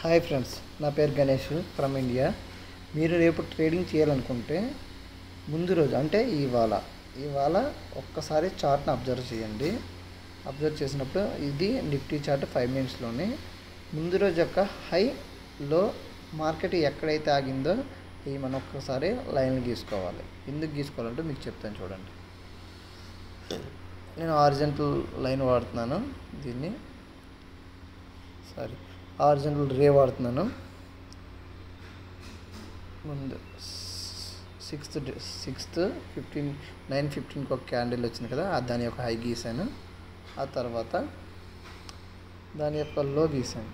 hi friends నా పేరు Ganesh from India మీరు రేపు ట్రేడింగ్ చేయాలనుకుంటే ముందు రోజు అంటే ఇవాళ ఇవాళ ఒక్కసారి చార్ట్ని అబ్జర్వ్ చేయండి అబ్జర్వ్ చేసినప్పుడు ఇది నిఫ్టీ చార్ట్ ఫైవ్ మినిట్స్లోనే ముందు రోజు యొక్క హైలో మార్కెట్ ఎక్కడైతే ఆగిందో ఇది మనం ఒక్కసారి లైన్ గీసుకోవాలి ఎందుకు గీసుకోవాలంటే మీకు చెప్తాను చూడండి నేను ఆరిజెంటల్ లైన్ వాడుతున్నాను దీన్ని సారీ ఆరిజినల్ రే వాడుతున్నాను ముందు సిక్స్త్ సిక్స్త్ ఫిఫ్టీన్ నైన్ ఫిఫ్టీన్కి ఒక క్యాండిల్ వచ్చింది కదా ఆ దాని యొక్క హై గీసాను ఆ తర్వాత దాని యొక్క లో గీసాను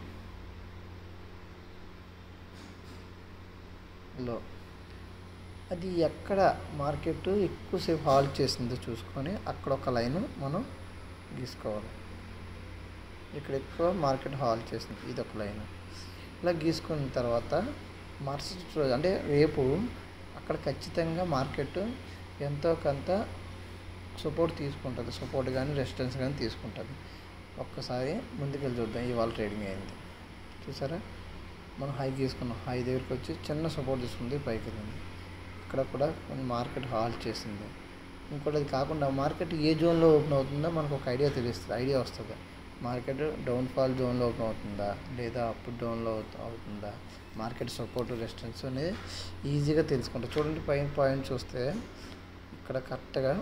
లో అది ఎక్కడ మార్కెట్ ఎక్కువసేపు హాల్ట్ చేసిందో చూసుకొని అక్కడ ఒక లైన్ మనం గీసుకోవాలి ఇక్కడ ఎక్కువ మార్కెట్ హాల్ చేసింది ఇది ఒక లైన్ ఇలా గీసుకున్న తర్వాత మరుసటి రోజు అంటే రేపు అక్కడ ఖచ్చితంగా మార్కెట్ ఎంతో కొంత సపోర్ట్ తీసుకుంటుంది సపోర్ట్ కానీ రెసిస్టెన్స్ కానీ తీసుకుంటుంది ఒక్కసారి ముందుకెళ్ళి చూద్దాం ఇవాళ ట్రేడింగ్ అయింది చూసారా మనం హై తీసుకున్నాం హై దగ్గరికి వచ్చి చిన్న సపోర్ట్ తీసుకుంది పైకి వెళ్ళింది ఇక్కడ కూడా మార్కెట్ హాల్ చేసింది ఇంకోటి అది కాకుండా మార్కెట్ ఏ జోన్లో ఓపెన్ అవుతుందో మనకు ఒక ఐడియా తెలుస్తుంది ఐడియా వస్తుంది మార్కెట్ డౌన్ఫాల్ జోన్లో ఓపెన్ అవుతుందా లేదా అప్ డౌన్లో అవుతుందా మార్కెట్ సపోర్ట్ రెసిస్టెన్స్ అనేది ఈజీగా తెలుసుకుంటాం చూడండి పైన పాయింట్ చూస్తే ఇక్కడ కరెక్ట్గా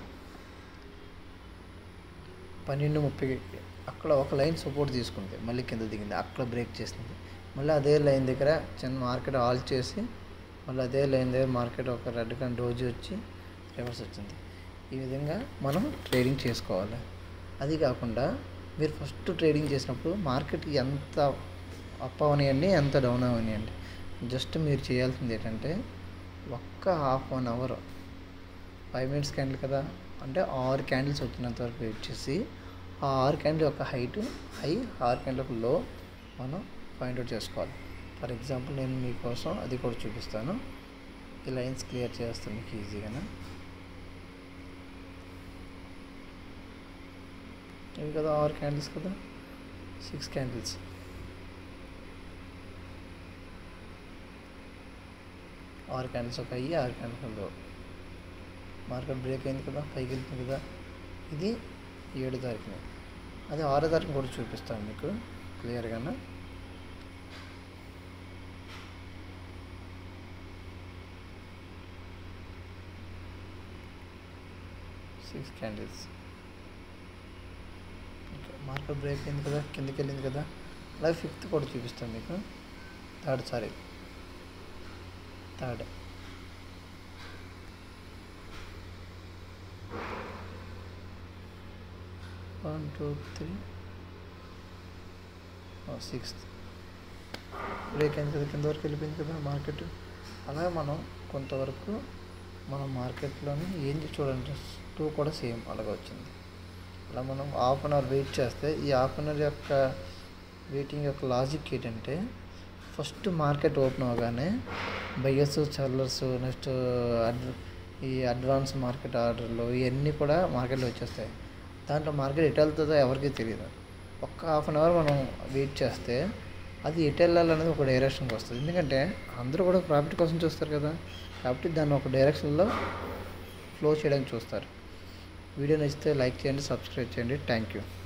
పన్నెండు ముప్పై అక్కడ ఒక లైన్ సపోర్ట్ తీసుకుంది మళ్ళీ కింద దిగింది అక్కడ బ్రేక్ చేసింది మళ్ళీ అదే లైన్ దగ్గర చిన్న మార్కెట్ ఆల్ చేసి మళ్ళీ అదే లైన్ దగ్గర మార్కెట్ ఒక రెడ్ కన్ డోజీ వచ్చి రివర్స్ వచ్చింది ఈ విధంగా మనం ట్రేడింగ్ చేసుకోవాలి అది కాకుండా మీరు ఫస్ట్ ట్రేడింగ్ చేసినప్పుడు మార్కెట్ ఎంత అప్ అవనియండి ఎంత డౌన్ అవనియండి జస్ట్ మీరు చేయాల్సింది ఏంటంటే ఒక్క half one hour five minutes candle కదా అంటే ఆరు క్యాండిల్స్ వచ్చినంత వరకు వెయిట్ చేసి ఆ ఆరు క్యాండిల్ యొక్క హైట్ హై ఆరు క్యాండిల్ యొక్క లో మనం ఫైండ్ అవుట్ చేసుకోవాలి ఫర్ ఎగ్జాంపుల్ నేను మీకోసం అది కూడా చూపిస్తాను ఈ లైన్స్ క్లియర్ చేస్తాను మీకు ఈజీగానే ఇవి కదా ఆరు క్యాండిల్స్ కదా సిక్స్ క్యాండిల్స్ ఆరు క్యాండిల్స్ ఒక అయ్యి ఆరు క్యాండిల్స్ లో మార్కెట్ బ్రేక్ అయింది కదా పైకి వెళ్తుంది కదా ఇది ఏడు తారీఖున అదే ఆరో తారీఖున కూడా చూపిస్తాను మీకు క్లియర్గానే సిక్స్ క్యాండిల్స్ మార్కెట్ బ్రేక్ అయింది కదా కిందకి వెళ్ళింది కదా అలాగే ఫిఫ్త్ కూడా చూపిస్తాను మీకు third sorry third one two three sixth break అయింది కదా కింద వరకు వెళ్ళిపోయింది కదా మార్కెట్ అలాగే మనం కొంతవరకు మన మార్కెట్లోని ఏం చూడండి టూ కూడా సేమ్ అలాగే వచ్చింది అలా మనం హాఫ్ అన్ అవర్ వెయిట్ చేస్తే ఈ హాఫ్ అన్ అవర్ యొక్క వెయిటింగ్ యొక్క లాజిక్ ఏంటంటే ఫస్ట్ మార్కెట్ ఓపెన్ అవగానే బయర్స్ సెల్లర్స్ నెక్స్ట్ అడ్ ఈ అడ్వాన్స్ మార్కెట్ ఆర్డర్లు ఇవన్నీ కూడా మార్కెట్లో వచ్చేస్తాయి దాంట్లో మార్కెట్ ఎటు వెళ్తుందో ఎవరికీ తెలియదు ఒక్క హాఫ్ అన్ అవర్ మనం వెయిట్ చేస్తే అది ఎటు వెళ్ళాలనేది ఒక డైరెక్షన్కి వస్తుంది ఎందుకంటే అందరూ కూడా ప్రాఫిట్ కోసం చూస్తారు కదా కాబట్టి దాన్ని ఒక డైరెక్షన్లో ఫ్లో చేయడానికి చూస్తారు వీడియో నచ్చితే లైక్ చేయండి సబ్స్క్రైబ్ చేయండి థ్యాంక్ యూ